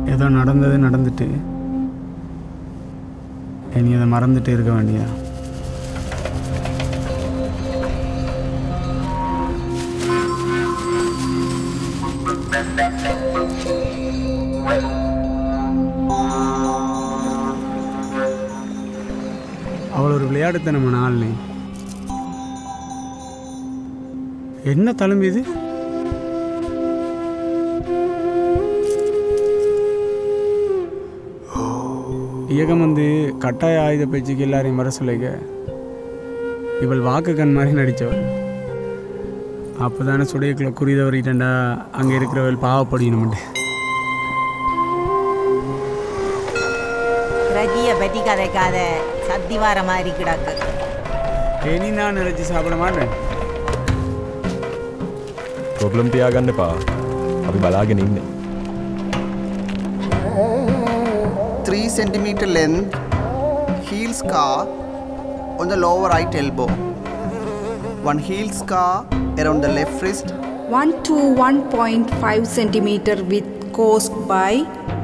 ஏதோ நடந்தது நடந்துட்டு இனி அதை மறந்துட்டு இருக்க வேண்டியதா அவள் ஒரு விளையாட்டுத்தனமான ஆள்னே என்ன தழும்பு இது இயக்கம் வந்து கட்டாய ஆயுத பேச்சுக்கு எல்லாரையும் வர சொல்லிக்க இவள் வாக்கு கண் மாதிரி நடித்தவள் அப்போ தானே சுடையக்குள்ள குறிதவரிட்டண்டா அங்கே இருக்கிறவள் பாவப்படியணும்ட்டு ரஜிய பற்றி கதைக்காத சத்தி வார மாதிரி கிடக்கு இனி நான் நினைச்சு சாப்பிட மாட்டேன் ප්‍රොබ්ලම් තියාගන්න පා අපි බලාගෙන ඉන්න 3 centimeter length heel scar on the lower right elbow. One heel scar around the left wrist. 1 to 1.5 centimeter with caused by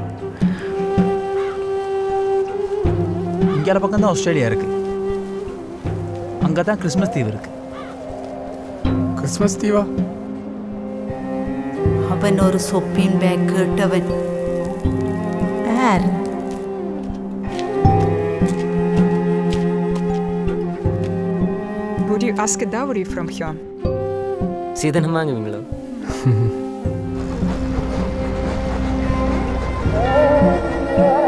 இங்கால பக்கம் தான் ஆஸ்திரேலியா இருக்கு அங்கே தான் கிறிஸ்மஸ் தீவு இருக்கு கிறிஸ்மஸ் தீவா அவன் ஒரு சொப்பின் பேக் கேட்டவன் யார் Would you ask a dowry from him? සීතනමාග විමලෝ Thank